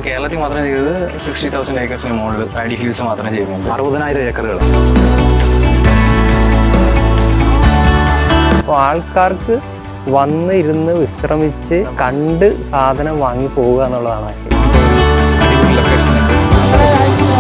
കേരളത്തിൽ മാത്രം ചെയ്തത് സിക്സ്റ്റി തൗസൻഡ് ഏക്കേഴ്സിന് മുകളിൽ ഐഡി ഹിൽസ് മാത്രം ചെയ്യുന്നുണ്ട് അറുപതിനായിരം ഏക്കറുകൾ അപ്പോൾ ആൾക്കാർക്ക് വന്ന് ഇരുന്ന് വിശ്രമിച്ച് കണ്ട് സാധനം വാങ്ങി പോവുക എന്നുള്ളതാണ് ആശയം അടിപൊളി ലൊക്കേഷൻ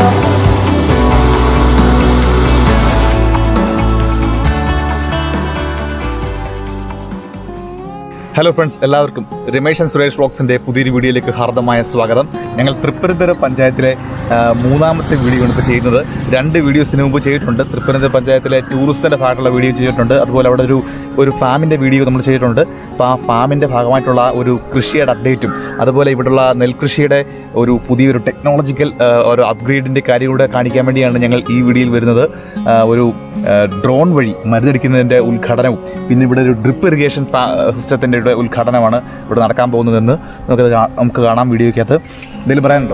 ഹലോ ഫ്രണ്ട്സ് എല്ലാവർക്കും രമേശ് ആൻഡ് സുരേഷ് വ്ളോഗ്സിന്റെ പുതിയൊരു വീഡിയോയിലേക്ക് ഹാർദമായ സ്വാഗതം ഞങ്ങൾ തൃപ്പനന്തപുരം പഞ്ചായത്തിലെ ആ, മൂന്നാമത്തെ വീഡിയോ ആണ് ഇപ്പോൾ ചെയ്യുന്നത് രണ്ട് വീഡിയോസിന് മുമ്പ് ചെയ്തിട്ടുണ്ട് തൃപ്പനന്തപുരം പഞ്ചായത്തിലെ ടൂറിസ്റ്റിന്റെ ഭാഗത്തുള്ള വീഡിയോ ചെയ്തിട്ടുണ്ട് അതുപോലെ അവിടെ ഒരു ഒരു ഫാമിന്റെ വീഡിയോ നമ്മൾ ചെയ്തിട്ടുണ്ട് അപ്പോൾ ആ ഫാമിന്റെ ഭാഗമായിട്ടുള്ള ഒരു കൃഷിയുടെ അപ്ഡേറ്റും അതുപോലെ ഇവിടെയുള്ള നെൽകൃഷിയുടെ ഒരു പുതിയൊരു ടെക്നോളജിക്കൽ ഒരു അപ്ഗ്രേഡിന്റെ കാര്യം കൂടെ കാണിക്കാൻ വേണ്ടിയാണ് ഞങ്ങൾ ഈ വീഡിയോയിൽ വരുന്നത് ആ, ഒരു ഡ്രോൺ വഴി മരുന്നടിക്കുന്നതിന്റെ ഉദ്ഘാടനവും പിന്നെ ഇവിടെ ഒരു ഡ്രിപ്പ് ഇറിഗേഷൻ സിസ്റ്റത്തിന്റെ ഇവിടെ ഉദ്ഘാടനമാണ് ഇവിടെ നടക്കാൻ പോകുന്നതെന്ന് നമുക്കത് കാ- നമുക്ക് കാണാം വീഡിയോയ്ക്കകത്ത് എന്തെങ്കിലും പറയാനുണ്ടോ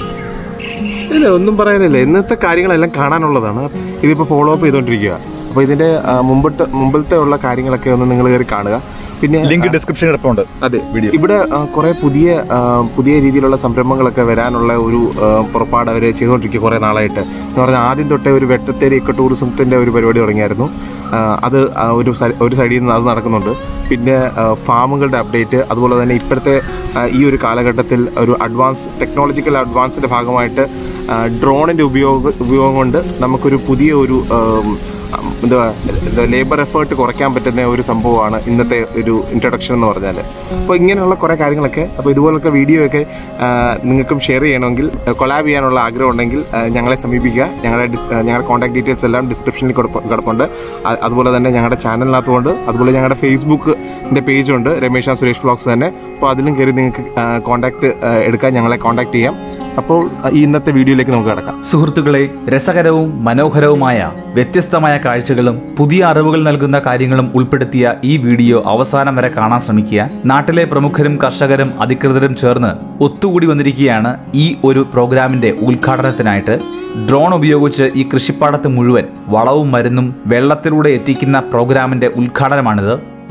ഇല്ല ഒന്നും പറയാനില്ല ഇന്നത്തെ കാര്യങ്ങളെല്ലാം കാണാനുള്ളതാണ് ഇതിപ്പോൾ ഫോളോ അപ്പ് ചെയ്തുകൊണ്ടിരിക്കുക അപ്പോൾ ഇതിന്റെ ആ, മുമ്പത്തെ മുമ്പത്തെ ഉള്ള കാര്യങ്ങളൊക്കെ ഒന്ന് നിങ്ങൾ കയറി കാണുക പിന്നെ ലിങ്ക് ഡിസ്ക്രിപ്ഷനിൽ കിടപ്പുണ്ട് അതെ വീഡിയോ ഇവിടെ ആ, കുറെ പുതിയ ആ, പുതിയ രീതിയിലുള്ള സംരംഭങ്ങളൊക്കെ വരാനുള്ള ഒരു ആ, പുറപ്പാട് അവർ ചെയ്തുകൊണ്ടിരിക്കുക കുറെ നാളായിട്ട് എന്ന് പറഞ്ഞാൽ ആദ്യം തൊട്ടേ ഒരു വെട്ടത്തേരി ഇക്കോ ടൂറിസത്തിന്റെ ഒരു പരിപാടി തുടങ്ങിയായിരുന്നു ആ, അത് ആ, ഒരു സൈ- ഒരു സൈഡിൽ നിന്ന് അത് നടക്കുന്നുണ്ട് പിന്നെ ആ, ഫാമുകളുടെ അപ്ഡേറ്റ് അതുപോലെ തന്നെ ഇപ്പോഴത്തെ ആ, ഈ ഒരു കാലഘട്ടത്തിൽ ഒരു അഡ്വാൻസ് ടെക്നോളജിക്കൽ അഡ്വാൻസിന്റെ ഭാഗമായിട്ട് ആ, ഡ്രോണിന്റെ ഉപയോഗ ഉപയോഗം കൊണ്ട് നമുക്കൊരു പുതിയ ഒരു ആം, എന്താ എന്താ ലേബർ എഫേർട്ട് കുറയ്ക്കാൻ പറ്റുന്ന ഒരു സംഭവമാണ് ഇന്നത്തെ ഒരു ഇൻട്രൊഡക്ഷൻ എന്ന് പറഞ്ഞാൽ അപ്പോൾ ഇങ്ങനെയുള്ള കുറേ കാര്യങ്ങളൊക്കെ അപ്പോൾ ഇതുപോലൊക്കെ വീഡിയോ ഒക്കെ ആ, നിങ്ങൾക്കും ഷെയർ ചെയ്യണമെങ്കിൽ കൊളാബ് ചെയ്യാനുള്ള ആഗ്രഹം ഉണ്ടെങ്കിൽ ആ, ഞങ്ങളെ സമീപിക്കുക ഞങ്ങളുടെ ഡിസ്- ആ, ഞങ്ങളുടെ കോൺടാക്ട് ഡീറ്റെയിൽസ് എല്ലാം ഡിസ്ക്രിപ്ഷനിൽ കൊടുപ്പ- കിടപ്പുണ്ട് അ- അതുപോലെ തന്നെ ഞങ്ങളുടെ ചാനലിനകത്തുകൊണ്ട് അതുപോലെ ഞങ്ങളുടെ ഫേസ്ബുക്കിൻ്റെ പേജുണ്ട് രമേശ് ആൻഡ് സുരേഷ് വ്ളോഗ്സ് തന്നെ അപ്പോൾ അതിലും കയറി നിങ്ങൾക്ക് കോൺടാക്ട് എടുക്കാൻ ഞങ്ങളെ കോൺടാക്ട് ചെയ്യാം അപ്പോൾ ആ, ഈ ഇന്നത്തെ വീഡിയോയിലേക്ക് നമുക്ക് കിടക്കാം സുഹൃത്തുക്കളെ രസകരവും മനോഹരവുമായ വ്യത്യസ്തമായ കാഴ്ചകളും പുതിയ അറിവുകൾ നൽകുന്ന കാര്യങ്ങളും ഉൾപ്പെടുത്തിയ ഈ വീഡിയോ അവസാനം വരെ കാണാൻ ശ്രമിക്കുക നാട്ടിലെ പ്രമുഖരും കർഷകരും അധികൃതരും ചേർന്ന് ഒത്തുകൂടി വന്നിരിക്കുകയാണ് ഈ ഒരു പ്രോഗ്രാമിന്റെ ഉദ്ഘാടനത്തിനായിട്ട് ഡ്രോൺ ഉപയോഗിച്ച് ഈ കൃഷിപ്പാടത്ത് മുഴുവൻ വളവും മരുന്നും വെള്ളത്തിലൂടെ എത്തിക്കുന്ന പ്രോഗ്രാമിന്റെ ഉദ്ഘാടനമാണിത്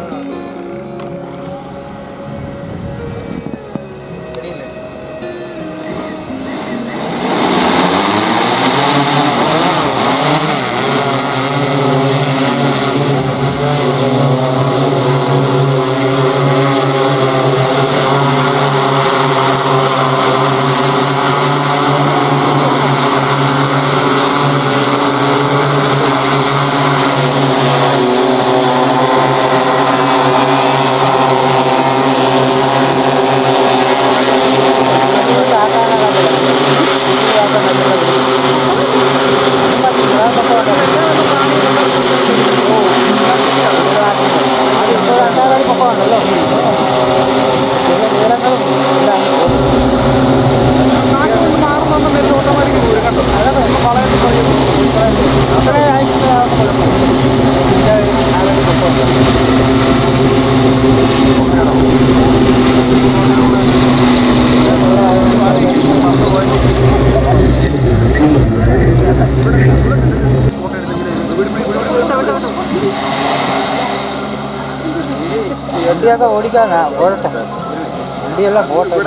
വണ്ടിയൊക്കെ ഓടിക്കാനാ പോരട്ടെ വണ്ടിയെല്ലാം പോട്ടെ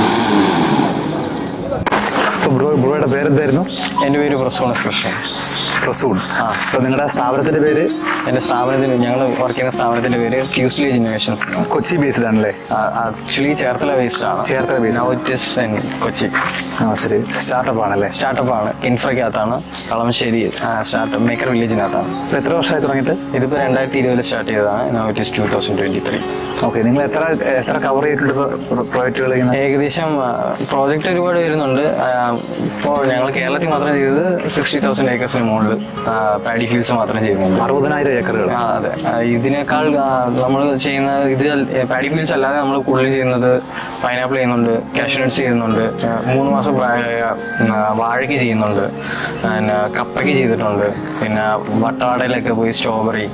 ബ്രോ ബ്രോയുടെ പേരെന്തായിരുന്നു എൻ്റെ പേര് പ്രസോണസ് കൃഷ്ണൻ പ്രസൂൺ ആ. അപ്പൊ നിങ്ങളുടെ സ്ഥാപനത്തിന്റെ പേര് എൻ്റെ സ്ഥാപനത്തിന് ഞങ്ങൾ വർക്ക് ചെയ്യുന്ന സ്ഥാപനത്തിന്റെ പേര് ഫ്യൂസ്ലേജ് ഇന്നോവേഷൻസ് കൊച്ചി ബേസ്ഡ് ആണല്ലേ ആക്ച്വലി ചേർത്തല ബേസ്ഡ് ആണ് Cherthala based. Now it is in Kochi ആ ശരി സ്റ്റാർട്ടപ്പ് ആണല്ലേ സ്റ്റാർട്ടപ്പ് ആണ് കിൻഫ്രയ്ക്കകത്താണ് കളമശ്ശേരി സ്റ്റാർട്ടപ്പ് മേക്കർ വില്ലേജിനകത്താണ് ഇപ്പൊ എത്ര വർഷമായി തുടങ്ങിയിട്ട് ഇതിപ്പോൾ രണ്ടായിരത്തി ഇരുപതിൽ സ്റ്റാർട്ട് ചെയ്തതാണ് now it is two thousand twenty three okay നിങ്ങൾ എത്ര എത്ര കവർ ചെയ്തിട്ടുണ്ട് പ്രോജക്റ്റുകൾ ഇങ്ങനെ ഏകദേശം പ്രോജക്റ്റ് ഒരുപാട് വരുന്നുണ്ട് ഇപ്പോൾ ഞങ്ങൾ കേരളത്തിൽ മാത്രം ചെയ്തത് സിക്സ്റ്റി തൗസൻഡ് ഏക്കേഴ്സിന് മുകളിൽ പാഡി ഫീൽഡ്സ് മാത്രം ചെയ്യുന്നുണ്ട് അറുപതിനായിരം ഏക്കറുകൾ ആ, അതെ ആ, ഇതിനേക്കാൾ നമ്മൾ ചെയ്യുന്ന ഇത് പാഡി ഫീൽഡ്സ് അല്ലാതെ നമ്മൾ കൂടുതൽ ചെയ്യുന്നത് പൈനാപ്പിൾ ചെയ്യുന്നുണ്ട് കാഷ്നട്ട്സ് ചെയ്യുന്നുണ്ട് ആ, മൂന്ന് മാസം പ്രായമായ ആ, വാഴയ്ക്ക് ചെയ്യുന്നുണ്ട് പിന്നെ കപ്പയ്ക്ക് ചെയ്തിട്ടുണ്ട് പിന്നെ വട്ടവാടയിലൊക്കെ പോയി സ്ട്രോബെറി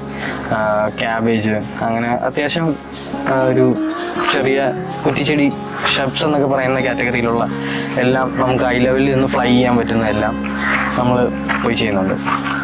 ക്യാബേജ് അങ്ങനെ അത്യാവശ്യം ആ, ഒരു ചെറിയ കുറ്റിച്ചെടി ഷബ്സ് എന്നൊക്കെ പറയുന്ന കാറ്റഗറിയിലുള്ള എല്ലാം നമുക്ക് ഹൈ ലെവലിൽ നിന്ന് ഫ്ലൈ ചെയ്യാൻ പറ്റുന്ന എല്ലാം നമ്മൾ പോയി ചെയ്യുന്നുണ്ട്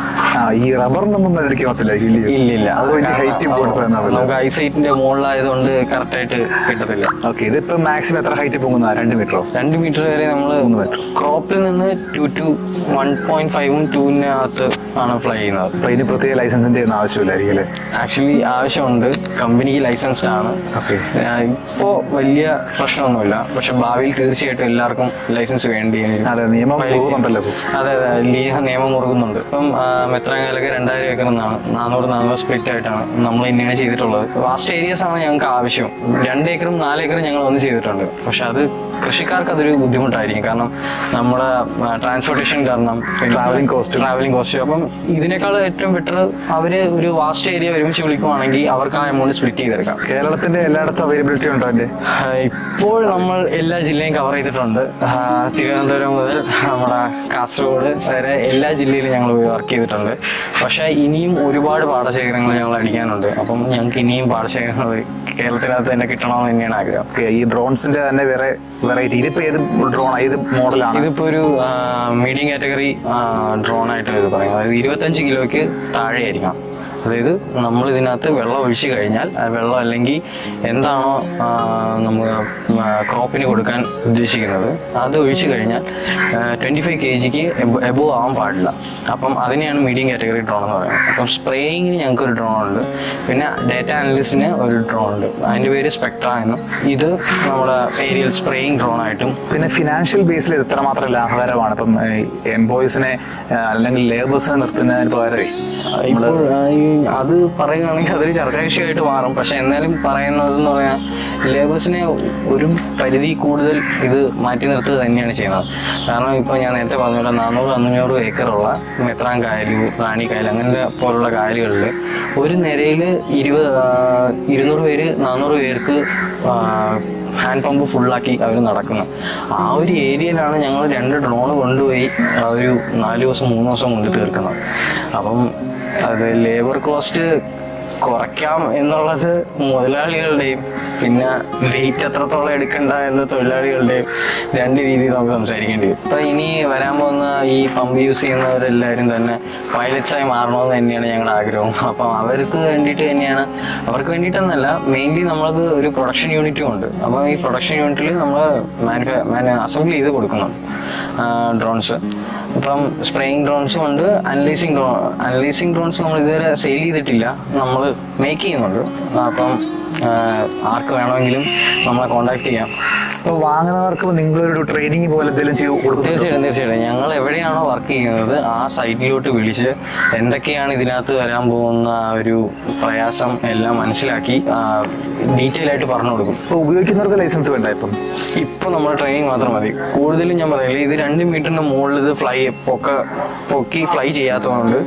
ആ ഈ റബ്ബറിനൊന്നും ഇടയ്ക്ക് പറ്റില്ല ഇല്ലയോ ഇല്ലില്ല അത് വലിയ ഹൈറ്റ് ഇമ്പോർട്ടൻസ് ആണ് നമുക്ക് ഐസൈറ്റിന്റെ മുകളിലായതുകൊണ്ട് കറക്റ്റ് ആയിട്ട് കിട്ടത്തില്ല ഓക്കെ ഇതിപ്പോ മാക്സിമം എത്ര ഹൈറ്റ് പോകുന്ന രണ്ട് മീറ്ററോ രണ്ട് മീറ്റർ വരെ നമ്മൾ മൂന്ന് meter. ക്രോപ്പിൽ നിന്ന് ടു ടു വൺ പോയിന്റ് ഫൈവും ടൂവിനകത്ത് ആണ് ഫ്ലൈ ചെയ്യുന്നത് അപ്പൊ ഇതിന് പ്രത്യേക ലൈസൻസിന്റെ ഒന്നും ആവശ്യമില്ലായിരിക്കും അല്ലേ ആക്ച്വലി ആവശ്യമുണ്ട് കമ്പനിക്ക് ലൈസൻസ്ഡ് ആണ് Okay. ഇപ്പോൾ വലിയ പ്രശ്നമൊന്നുമില്ല പക്ഷെ ഭാവിയിൽ തീർച്ചയായിട്ടും എല്ലാവർക്കും ലൈസൻസ് വേണ്ടി വരും. അതെ നിയമം പോകുന്നുണ്ടല്ലോ ഇപ്പൊ. അതെ അതെ ലീഹ നിയമം മുറുകുന്നുണ്ട് ഇപ്പം മെത്രാങ്കാലൊക്കെ രണ്ടായിരം ഏക്കർ എന്നാണ് നാനൂറ് നാനൂറ് സ്പ്ലിറ്റ് ആയിട്ടാണ് നമ്മൾ തന്നെയാണ് ചെയ്തിട്ടുള്ളത് വാസ്റ്റ് ഏരിയസ് ആണ് ഞങ്ങൾക്ക് ആവശ്യം രണ്ട് ഏക്കറും നാല് ഏക്കറും ഞങ്ങൾ ഒന്ന് ചെയ്തിട്ടുണ്ട് പക്ഷെ അത് കൃഷിക്കാർക്ക് അതൊരു ബുദ്ധിമുട്ടായിരിക്കും കാരണം നമ്മുടെ ട്രാൻസ്പോർട്ടേഷൻ കാരണം Travelling cost. ട്രാവലിംഗ് കോസ്റ്റ് അപ്പം ഇതിനേക്കാൾ ഏറ്റവും ബെറ്റർ അവര് ഒരു വാസ്റ്റ് ഏരിയ ഒരുമിച്ച് വിളിക്കുവാണെങ്കിൽ അവർക്ക് ആ എമൗണ്ട് സ്പ്ലിറ്റ് ചെയ്തെടുക്കാം കേരളത്തിന്റെ എല്ലായിടത്തും അവൈലബിലിറ്റി ഉണ്ടോ അതിന്റെ ആഹ് ഇപ്പോൾ നമ്മൾ എല്ലാ ജില്ലയും കവർ ചെയ്തിട്ടുണ്ട് ആഹ് തിരുവനന്തപുരം മുതൽ നമ്മുടെ കാസർഗോഡ് വരെ എല്ലാ ജില്ലയിലും ഞങ്ങൾ പോയി വർക്ക് ചെയ്തിട്ടുണ്ട് പക്ഷേ ഇനിയും ഒരുപാട് പാടശേഖരങ്ങൾ ഞങ്ങൾ അടിക്കാനുണ്ട് അപ്പം ഞങ്ങൾക്ക് ഇനിയും പാടശേഖരങ്ങൾ കേരളത്തിനകത്ത് തന്നെ കിട്ടണമെന്ന് തന്നെയാണ് ആഗ്രഹം Okay, ഈ ഡ്രോൺസിന്റെ തന്നെ വേറെ വെറൈറ്റി ഇതിപ്പോ ഏത് ഡ്രോൺ ഏത് മോഡലാണ് ഇതിപ്പോ ഒരു മീഡിയം കാറ്റഗറി ഡ്രോൺ ആയിട്ട് ഇത് പറയും അതായത് ഇരുപത്തഞ്ച് കിലോയ്ക്ക് താഴെ ആയിരിക്കണം അതായത് നമ്മൾ ഇതിനകത്ത് വെള്ളം ഒഴിച്ചു കഴിഞ്ഞാൽ ആ വെള്ളം അല്ലെങ്കിൽ എന്താണോ നമ്മൾ ക്രോപ്പിന് കൊടുക്കാൻ ഉദ്ദേശിക്കുന്നത് അത് ഒഴിച്ചു കഴിഞ്ഞാൽ ട്വൻറ്റി ഫൈവ് കെ ജിക്ക് എബോവ് ആവാൻ പാടില്ല അപ്പം അതിനെയാണ് മീഡിയം കാറ്റഗറി ഡ്രോൺ എന്ന് പറയുന്നത് അപ്പം സ്പ്രേയിങ്ങിന് ഞങ്ങൾക്ക് ഒരു ഡ്രോൺ ഉണ്ട് പിന്നെ ഡേറ്റ അനലിസ്റ്റിന് ഒരു ഡ്രോൺ ഉണ്ട് അതിൻ്റെ പേര് സ്പെക്ട്ര എന്നും ഇത് നമ്മുടെ ഏരിയൽ സ്പ്രേയിങ് ഡ്രോൺ ആയിട്ടും പിന്നെ ഫിനാൻഷ്യൽ ബേസിൽ ഇത് എത്രമാത്രം ലാഭകരമാണ് ഇപ്പം എംപ്ലോയീസിനെ അല്ലെങ്കിൽ ലേബേഴ്സിനെ നിർത്തുന്നതിന് പകരമേ ഇപ്പോൾ ആ, ഈ അത് പറയുകയാണെങ്കിൽ അതൊരു ചർച്ചാ വിഷയമായിട്ട് മാറും പക്ഷെ എന്നാലും പറയുന്നത് എന്ന് പറഞ്ഞാൽ ലേബേഴ്സിനെ ഒരു പരിധി കൂടുതൽ ഇത് മാറ്റി നിർത്തുക തന്നെയാണ് ചെയ്യുന്നത് കാരണം ഇപ്പോൾ ഞാൻ നേരത്തെ പറഞ്ഞ പോലെ നാനൂറ് അഞ്ഞൂറ് ഏക്കറുള്ള മെത്രാൻ കായൽ റാണി കായൽ അങ്ങനത്തെ പോലുള്ള കായലുകളിൽ ഒരു നിരയിൽ ഇരുപത് ആ, ഇരുന്നൂറ് പേര് നാനൂറ് പേർക്ക് ആ, ഹാൻഡ് പമ്പ് ഫുള്ളാക്കി അവർ നടക്കുന്നത് ആ ഒരു ഏരിയയിലാണ് ഞങ്ങൾ രണ്ട് ഡ്രോൺ കൊണ്ടുപോയി ആ ഒരു നാല് ദിവസം മൂന്ന് ദിവസം കൊണ്ട് തീർക്കുന്നത് അപ്പം അത് ലേബർ കോസ്റ്റ് കുറയ്ക്കാം എന്നുള്ളത് മുതലാളികളുടെയും പിന്നെ വെയിറ്റ് എത്രത്തോളം എടുക്കണ്ട എന്ന തൊഴിലാളികളുടെയും രണ്ട് രീതിയിൽ നമുക്ക് സംസാരിക്കേണ്ടി വരും ഇപ്പം ഇനി വരാൻ പോകുന്ന ഈ പമ്പ് യൂസ് ചെയ്യുന്നവരെല്ലാവരും തന്നെ പൈലറ്റ്സായി മാറണമെന്ന് തന്നെയാണ് ഞങ്ങളുടെ ആഗ്രഹം അപ്പം അവർക്ക് വേണ്ടിയിട്ട് തന്നെയാണ് അവർക്ക് വേണ്ടിയിട്ടെന്നല്ല മെയിൻലി നമ്മൾക്ക് ഒരു പ്രൊഡക്ഷൻ യൂണിറ്റും ഉണ്ട് അപ്പം ഈ പ്രൊഡക്ഷൻ യൂണിറ്റിൽ നമ്മൾ മാനുഫാ അസംബിൾ ചെയ്ത് കൊടുക്കുന്നുണ്ട് ഡ്രോൺസ് ഇപ്പം സ്പ്രേയിങ് ഡ്രോൺസും ഉണ്ട് അനലൈസിങ് ഡ്രോൺ അനലൈസിങ് ഡ്രോൺസ് നമ്മൾ ഇതുവരെ സെയിൽ ചെയ്തിട്ടില്ല നമ്മൾ മേക്ക് ചെയ്യുന്നുണ്ട് അപ്പം ആ, ആർക്ക് വേണമെങ്കിലും നമ്മളെ കോണ്ടാക്ട് ചെയ്യാം അപ്പോൾ വാങ്ങുന്നവർക്ക് നിങ്ങളൊരു ട്രെയിനിങ് പോലെ എന്തെങ്കിലും ചെയ്ത് കൊടുക്കുന്നുണ്ടോ തീർച്ചയായിട്ടും തീർച്ചയായിട്ടും ഞങ്ങൾ എവിടെയാണോ വർക്ക് ചെയ്യുന്നത് ആ സൈറ്റിലോട്ട് വിളിച്ച് എന്തൊക്കെയാണ് ഇതിനകത്ത് വരാൻ പോകുന്ന ആ ഒരു പ്രയാസം എല്ലാം മനസ്സിലാക്കി ഡീറ്റെയിൽ ആയിട്ട് പറഞ്ഞു കൊടുക്കും അപ്പോൾ ഉപയോഗിക്കുന്നവർക്ക് ലൈസൻസ് വേണ്ട ഇപ്പം ഇപ്പൊ നമ്മൾ ട്രെയിനിങ് മാത്രം മതി കൂടുതലും ഞാൻ പറയില്ല ഇത് രണ്ട് മീറ്ററിന് മുകളിൽ ഇത് ഫ്ലൈ പൊക്ക പൊക്കി ഫ്ലൈ ചെയ്യാത്തതുകൊണ്ട്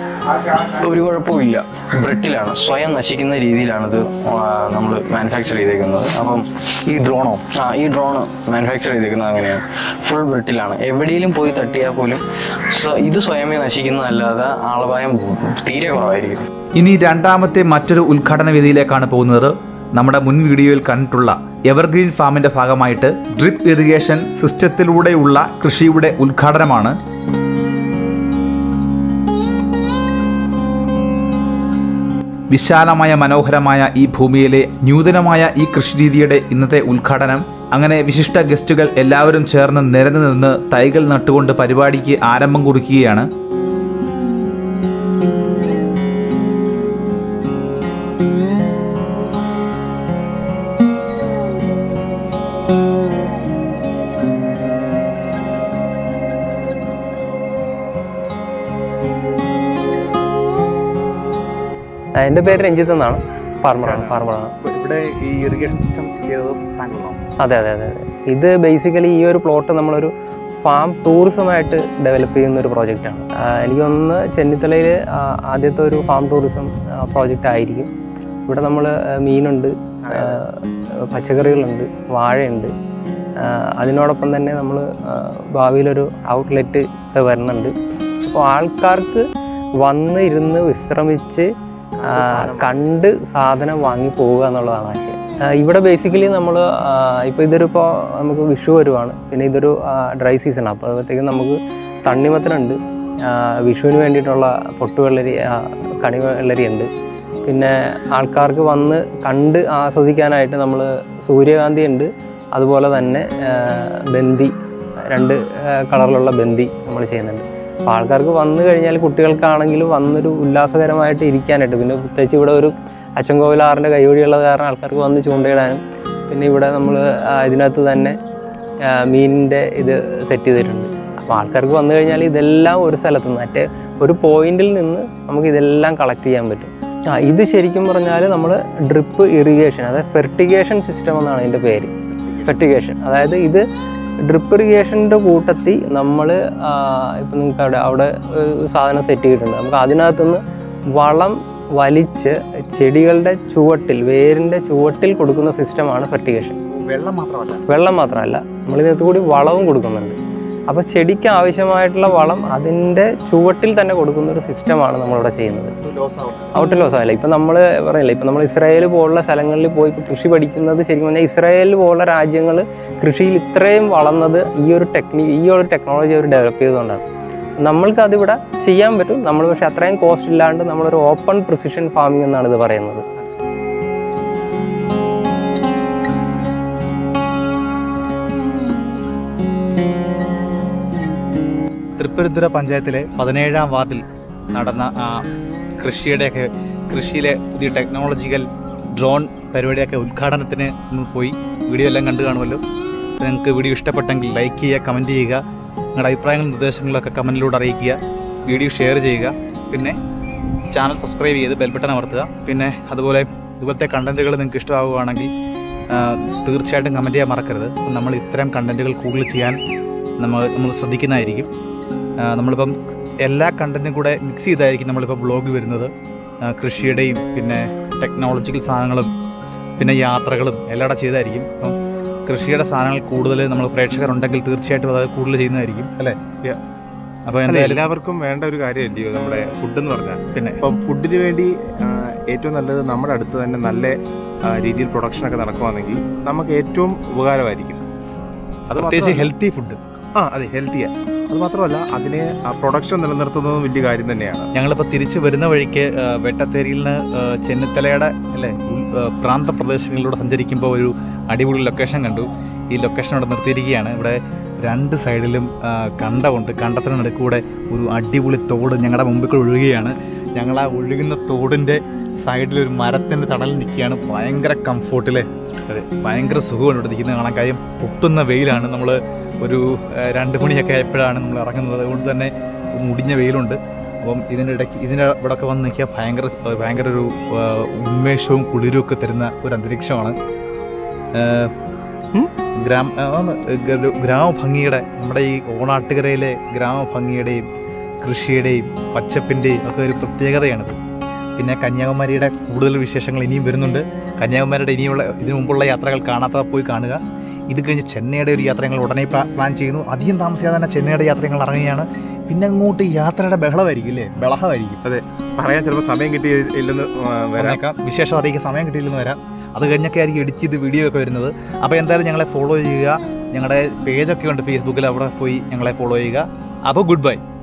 ഒരു കുഴപ്പമില്ല ബ്രിട്ടിലാണ് സ്വയം നശിക്കുന്ന രീതിയിലാണ് ഇത് നമ്മൾ മാനുഫാക്ചർ ചെയ്തേക്കുന്നത് അപ്പം ഈ ഡ്രോണോ ആ ഈ ഡ്രോൺ മാനുഫാക്ചർ ചെയ്തേക്കുന്നത് അങ്ങനെയാണ് ഫുൾ ബ്രിട്ടിലാണ് എവിടെയെങ്കിലും പോയി തട്ടിയാൽ പോലും സ്വ- ഇത് സ്വയമേ നശിക്കുന്നതല്ലാതെ ആളപായം തീരെ കുറവായിരിക്കും ഇനി രണ്ടാമത്തെ മറ്റൊരു ഉദ്ഘാടന വേദിയിലേക്കാണ് പോകുന്നത് നമ്മുടെ മുൻ വീഡിയോയിൽ കണ്ടിട്ടുള്ള എവർഗ്രീൻ ഫാമിന്റെ ഭാഗമായിട്ട് ഡ്രിപ്പ് ഇറിഗേഷൻ സിസ്റ്റത്തിലൂടെയുള്ള കൃഷിയുടെ ഉദ്ഘാടനമാണ് വിശാലമായ മനോഹരമായ ഈ ഭൂമിയിലെ നൂതനമായ ഈ കൃഷിരീതിയുടെ ഇന്നത്തെ ഉദ്ഘാടനം അങ്ങനെ വിശിഷ്ട ഗസ്റ്റുകൾ എല്ലാവരും ചേർന്ന് നിരന്നു നിന്ന് തൈകൾ നട്ടുകൊണ്ട് പരിപാടിക്ക് ആരംഭം കുറിക്കുകയാണ് എൻ്റെ പേര് രഞ്ജിത്ത് എന്നാണ് ഫാർമറാണ് ഫാർമറാണ് ഇവിടെ ഈ ഇറിഗേഷൻ സിസ്റ്റം ചെയ്തത് താങ്കളാണോ അതെ അതെ അതെ അതെ ഇത് ബേസിക്കലി ഈ ഒരു പ്ലോട്ട് നമ്മളൊരു ഫാം ടൂറിസമായിട്ട് ഡെവലപ്പ് ചെയ്യുന്ന ഒരു പ്രോജക്റ്റാണ് എനിക്ക് തോന്നുന്നു ചെന്നിത്തലയിൽ ആദ്യത്തെ ഒരു ഫാം ടൂറിസം പ്രോജക്റ്റ് ആയിരിക്കും ഇവിടെ നമ്മൾ മീനുണ്ട് ആ, പച്ചക്കറികളുണ്ട് വാഴയുണ്ട് ആ, അതിനോടൊപ്പം തന്നെ നമ്മൾ ഭാവിയിലൊരു ഔട്ട്ലെറ്റ് വരുന്നുണ്ട് അപ്പോൾ ആൾക്കാർക്ക് വന്ന് ഇരുന്ന് വിശ്രമിച്ച് ആ, കണ്ട് സാധനം വാങ്ങി പോവുക എന്നുള്ളതാണ് ആശയം ആ, ഇവിടെ ബേസിക്കലി നമ്മൾ ഇപ്പോൾ ഇതൊരു ഇപ്പോൾ നമുക്ക് വിഷു വരുവാണ് പിന്നെ ഇതൊരു ഡ്രൈ സീസൺ അപ്പോൾ അപ്പോഴത്തേക്കും നമുക്ക് തണ്ണിമത്തനുണ്ട് ആ, വിഷുവിന് വേണ്ടിയിട്ടുള്ള പൊട്ടുവെള്ളരി ആ, കണി വെള്ളരി ഉണ്ട് പിന്നെ ആൾക്കാർക്ക് വന്ന് കണ്ട് ആസ്വദിക്കാനായിട്ട് നമ്മൾ സൂര്യകാന്തി ഉണ്ട് അതുപോലെ തന്നെ ആ, ബന്ദി രണ്ട് ആ, കളറിലുള്ള ബന്ദി നമ്മൾ ചെയ്യുന്നുണ്ട് അപ്പോൾ ആൾക്കാർക്ക് വന്നു കഴിഞ്ഞാൽ കുട്ടികൾക്കാണെങ്കിലും വന്നൊരു ഉല്ലാസകരമായിട്ട് ഇരിക്കാനായിട്ട് പിന്നെ പ്രത്യേകിച്ച് ഇവിടെ ഒരു അച്ചൻകോവിലാറിൻ്റെ കൈവഴിയുള്ളത് കാരണം ആൾക്കാർക്ക് വന്ന് ചൂണ്ടയിടാനും പിന്നെ ഇവിടെ നമ്മൾ ഇതിനകത്ത് തന്നെ ആ, മീനിൻ്റെ ഇത് സെറ്റ് ചെയ്തിട്ടുണ്ട് അപ്പോൾ ആൾക്കാർക്ക് വന്നു കഴിഞ്ഞാൽ ഇതെല്ലാം ഒരു സ്ഥലത്ത് നിന്ന് മറ്റേ ഒരു പോയിന്റിൽ നിന്ന് നമുക്ക് ഇതെല്ലാം കളക്ട് ചെയ്യാൻ പറ്റും ആ ഇത് ശരിക്കും പറഞ്ഞാൽ നമ്മൾ ഡ്രിപ്പ് ഇറിഗേഷൻ അതായത് ഫെർട്ടിഗേഷൻ സിസ്റ്റം എന്നാണ് ഇതിൻ്റെ പേര് ഫെർട്ടിഗേഷൻ അതായത് ഇത് ഡ്രിപ്പ് ഇറിഗേഷൻ്റെ കൂട്ടത്തിൽ നമ്മൾ ഇപ്പം നിങ്ങൾക്ക് അവിടെ അവിടെ ഒരു സാധനം സെറ്റ് ചെയ്തിട്ടുണ്ട് നമുക്ക് അതിനകത്തുനിന്ന് വളം വലിച്ച് ചെടികളുടെ ചുവട്ടിൽ വേരിൻ്റെ ചുവട്ടിൽ കൊടുക്കുന്ന സിസ്റ്റമാണ് ഫെർട്ടിഗേഷൻ വെള്ളം മാത്രമല്ല വെള്ളം മാത്രമല്ല നമ്മളിതിനകത്ത് കൂടി വളവും കൊടുക്കുന്നുണ്ട് അപ്പോൾ ചെടിക്ക് ആവശ്യമായിട്ടുള്ള വളം അതിൻ്റെ ചുവട്ടിൽ തന്നെ കൊടുക്കുന്ന ഒരു സിസ്റ്റമാണ് നമ്മളിവിടെ ചെയ്യുന്നത് ലോസ് ആവും ഔട്ട് ലോസ് ആവില്ല ഇപ്പം നമ്മൾ പറയില്ല ഇപ്പം നമ്മൾ ഇസ്രായേൽ പോലുള്ള സ്ഥലങ്ങളിൽ പോയി ഇപ്പോൾ കൃഷി പഠിക്കുന്നത് ശരിക്കും പറഞ്ഞാൽ ഇസ്രായേൽ പോലുള്ള രാജ്യങ്ങൾ കൃഷിയിൽ ഇത്രയും വളർന്നത് ഈ ഒരു ടെക്നി ഈ ഒരു ടെക്നോളജി അവർ ഡെവലപ്പ് ചെയ്തുകൊണ്ടാണ് നമ്മൾക്ക് അതിവിടെ ചെയ്യാൻ പറ്റും നമ്മൾ പക്ഷേ അത്രയും കോസ്റ്റ് ഇല്ലാണ്ട് നമ്മളൊരു ഓപ്പൺ പ്രിസിഷൻ ഫാമിംഗ് എന്നാണ് ഇത് പറയുന്നത് തൃപ്പരുത്തുര പഞ്ചായത്തിലെ പതിനേഴാം വാർഡിൽ നടന്ന ആ കൃഷിയുടെയൊക്കെ കൃഷിയിലെ പുതിയ ടെക്നോളജിക്കൽ ഡ്രോൺ പരിപാടിയൊക്കെ ഉദ്ഘാടനത്തിന് നമ്മൾ പോയി വീഡിയോ എല്ലാം കണ്ടു കാണുമല്ലോ അപ്പോൾ നിങ്ങൾക്ക് വീഡിയോ ഇഷ്ടപ്പെട്ടെങ്കിൽ ലൈക്ക് ചെയ്യുക കമൻറ്റ് ചെയ്യുക നിങ്ങളുടെ അഭിപ്രായങ്ങളും നിർദ്ദേശങ്ങളൊക്കെ കമൻറ്റിലൂടെ അറിയിക്കുക വീഡിയോ ഷെയർ ചെയ്യുക പിന്നെ ചാനൽ സബ്സ്ക്രൈബ് ചെയ്ത് ബെൽ ബട്ടൺ അമർത്തുക പിന്നെ അതുപോലെ ഇതുപോലത്തെ കണ്ടൻറ്റുകൾ നിങ്ങൾക്ക് ഇഷ്ടമാവുകയാണെങ്കിൽ ആ, തീർച്ചയായിട്ടും കമൻറ്റ് ചെയ്യാൻ മറക്കരുത് അപ്പോൾ നമ്മൾ ഇത്തരം കണ്ടൻറ്റുകൾ കൂടുതൽ ചെയ്യാൻ നമ്മൾ നമ്മൾ ശ്രദ്ധിക്കുന്നതായിരിക്കും ആ, നമ്മളിപ്പം എല്ലാ കണ്ടൻറ്റും കൂടെ മിക്സ് ചെയ്തായിരിക്കും നമ്മളിപ്പോൾ ബ്ലോഗ് വരുന്നത് ആ, കൃഷിയുടെയും പിന്നെ ടെക്നോളജിക്കൽ സാധനങ്ങളും പിന്നെ യാത്രകളും എല്ലാം കൂടെ ചെയ്തായിരിക്കും അപ്പം കൃഷിയുടെ സാധനങ്ങൾ കൂടുതൽ നമ്മൾ പ്രേക്ഷകരുണ്ടെങ്കിൽ തീർച്ചയായിട്ടും അത് കൂടുതൽ ചെയ്യുന്നതായിരിക്കും അല്ലേ അപ്പോൾ അതെ, എന്തായാലും എല്ലാവർക്കും വേണ്ട ഒരു കാര്യമല്ലയോ നമ്മുടെ ഫുഡ് എന്ന് പറഞ്ഞാൽ പിന്നെ അപ്പം ഫുഡിന് വേണ്ടി ആ, ഏറ്റവും നല്ലത് നമ്മുടെ അടുത്ത് തന്നെ നല്ല ആ, രീതിയിൽ പ്രൊഡക്ഷൻ ഒക്കെ നടക്കുവാണെങ്കിൽ നമുക്ക് ഏറ്റവും ഉപകാരമായിരിക്കും അത് പ്രത്യേകിച്ച് മാത്രമല്ല- ഹെൽത്തി ഫുഡ് ആ അതെ ഹെൽത്തിയാ അത് മാത്രമല്ല അതിനെ പ്രൊഡക്ഷൻ നിലനിർത്തുന്നതും വലിയ കാര്യം തന്നെയാണ് ഞങ്ങളിപ്പോൾ തിരിച്ചു വരുന്ന വഴിക്ക് ആ, വെട്ടത്തേരിയിൽ നിന്ന് ആ, ചെന്നിത്തലയുടെ അല്ലേ ഉൾ- ആ, പ്രാന്ത പ്രദേശങ്ങളിലൂടെ സഞ്ചരിക്കുമ്പോൾ ഒരു അടിപൊളി ലൊക്കേഷൻ കണ്ടു ഈ ലൊക്കേഷൻ ഇവിടെ നിർത്തിയിരിക്കുകയാണ് ഇവിടെ രണ്ട് സൈഡിലും ആ, കണ്ടമുണ്ട് കണ്ടത്തിന് നടുക്കൂടെ ഒരു അടിപൊളി തോട് ഞങ്ങളുടെ മുമ്പിൽ കൂടെ ഒഴുകുകയാണ് ഞങ്ങൾ ആ ഒഴുകുന്ന തോടിൻ്റെ സൈഡിൽ ഒരു മരത്തിൻ്റെ തണലിൽ നിൽക്കുകയാണ് ഭയങ്കര കംഫോർട്ടിലെ അതെ ഭയങ്കര സുഖമാണ് ഇവിടെ നിൽക്കുന്നത് കാണാൻ കാര്യം പൊട്ടുന്ന വെയിലാണ് നമ്മൾ ഒരു ആ, രണ്ട് മണിയൊക്കെ ആയപ്പോഴാണ് നമ്മൾ ഇറങ്ങുന്നത് അതുകൊണ്ട് തന്നെ മുടിഞ്ഞ വെയിലുണ്ട് അപ്പം ഇതിൻ്റെ ഇടയ്ക്ക് ഇതിൻ്റെ ഇവിടെയൊക്കെ വന്ന് നിൽക്കുക ഭയങ്കര ഭയങ്കര ഒരു ആ, ഉന്മേഷവും കുളിരും ഒക്കെ തരുന്ന ഒരു അന്തരീക്ഷമാണ് ആ, ഉം, ഗ്രാമ ആ, ആണ്, ഗ- ഗ്രാമഭംഗിയുടെ നമ്മുടെ ഈ ഓണാട്ടുകരയിലെ ഗ്രാമഭംഗിയുടെയും കൃഷിയുടെയും പച്ചപ്പിൻ്റെയും ഒക്കെ ഒരു പ്രത്യേകതയാണിത് പിന്നെ കന്യാകുമാരിയുടെ കൂടുതൽ വിശേഷങ്ങൾ ഇനിയും വരുന്നുണ്ട് കന്യാകുമാരിയുടെ ഇനിയുള്ള ഇതിനു മുമ്പുള്ള യാത്രകൾ കാണാത്തവർ പോയി കാണുക ഇത് കഴിഞ്ഞ് ചെന്നൈയുടെ ഒരു യാത്ര ഞങ്ങൾ ഉടനെ പ്ലാ- പ്ലാൻ ചെയ്യുന്നു അധികം താമസിയാതെ തന്നെ ചെന്നൈയുടെ യാത്ര ഞങ്ങൾ ഇറങ്ങുകയാണ് പിന്നെ അങ്ങോട്ട് യാത്രയുടെ ബഹളമായിരിക്കും അല്ലേ ബഹളമായിരിക്കും പറയാൻ ചിലപ്പോൾ സമയം കിട്ടി ഇല്ലെന്ന് ആ, വരാം വരാം വിശേഷം അറിയിക്കാൻ സമയം കിട്ടിയില്ലെന്ന് വരാം അത് കഴിഞ്ഞൊക്കെ ആയിരിക്കും എഡിറ്റ് ചെയ്ത് വീഡിയോ ഒക്കെ വരുന്നത് അപ്പോൾ എന്തായാലും ഞങ്ങളെ ഫോളോ ചെയ്യുക ഞങ്ങളുടെ പേജൊക്കെ ഉണ്ട് ഫേസ്ബുക്കിൽ അവിടെ പോയി ഞങ്ങളെ ഫോളോ ചെയ്യുക അപ്പോൾ ഗുഡ് ബൈ